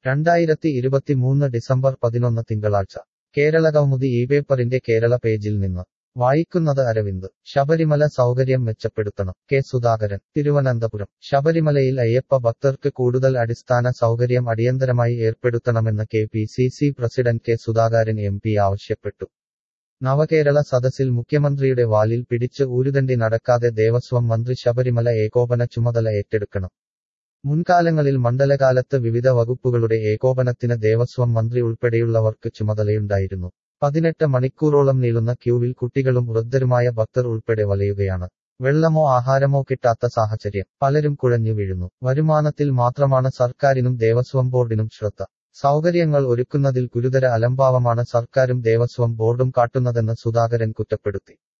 രണ്ടായിരത്തി ഇരുപത്തിമൂന്ന് ഡിസംബർ പതിനൊന്ന് തിങ്കളാഴ്ച കേരളകൗമുദി ഈ പേപ്പറിന്റെ കേരള പേജിൽ നിന്ന് വായിക്കുന്നത് അരവിന്ദ് ശബരിമല സൗകര്യം മെച്ചപ്പെടുത്തണം കെ സുധാകരൻ തിരുവനന്തപുരം ശബരിമലയിൽ അയ്യപ്പ ഭക്തർക്ക് കൂടുതൽ അടിസ്ഥാന സൗകര്യം അടിയന്തരമായി ഏർപ്പെടുത്തണമെന്ന് K P C C president K Sudhakaran M P ആവശ്യപ്പെട്ടു നവകേരള സദസ്സിൽ മുഖ്യമന്ത്രിയുടെ വാലിൽ പിടിച്ച് ഊരുതണ്ടി നടക്കാതെ ദേവസ്വം മന്ത്രി ശബരിമല ഏകോപന ചുമതല ഏറ്റെടുക്കണം മുൻകാലങ്ങളിൽ മണ്ഡലകാലത്ത് വിവിധ വകുപ്പുകളുടെ ഏകോപനത്തിന് ദേവസ്വം മന്ത്രി ഉൾപ്പെടെയുള്ളവർക്ക് ചുമതലയുണ്ടായിരുന്നു പതിനെട്ട് മണിക്കൂറോളം നീളുന്ന ക്യൂവിൽ കുട്ടികളും വൃദ്ധരുമായ ഭക്തർ ഉൾപ്പെടെ വലയുകയാണ് വെള്ളമോ ആഹാരമോ കിട്ടാത്ത സാഹചര്യം പലരും കുഴഞ്ഞു വീഴുന്നു വരുമാനത്തിൽ മാത്രമാണ് സർക്കാരിനും ദേവസ്വം ബോർഡിനും ശ്രദ്ധ സൗകര്യങ്ങൾ ഒരുക്കുന്നതിൽ ഗുരുതര അലംഭാവമാണ് സർക്കാരും ദേവസ്വം ബോർഡും കാട്ടുന്നതെന്ന് സുധാകരൻ കുറ്റപ്പെടുത്തി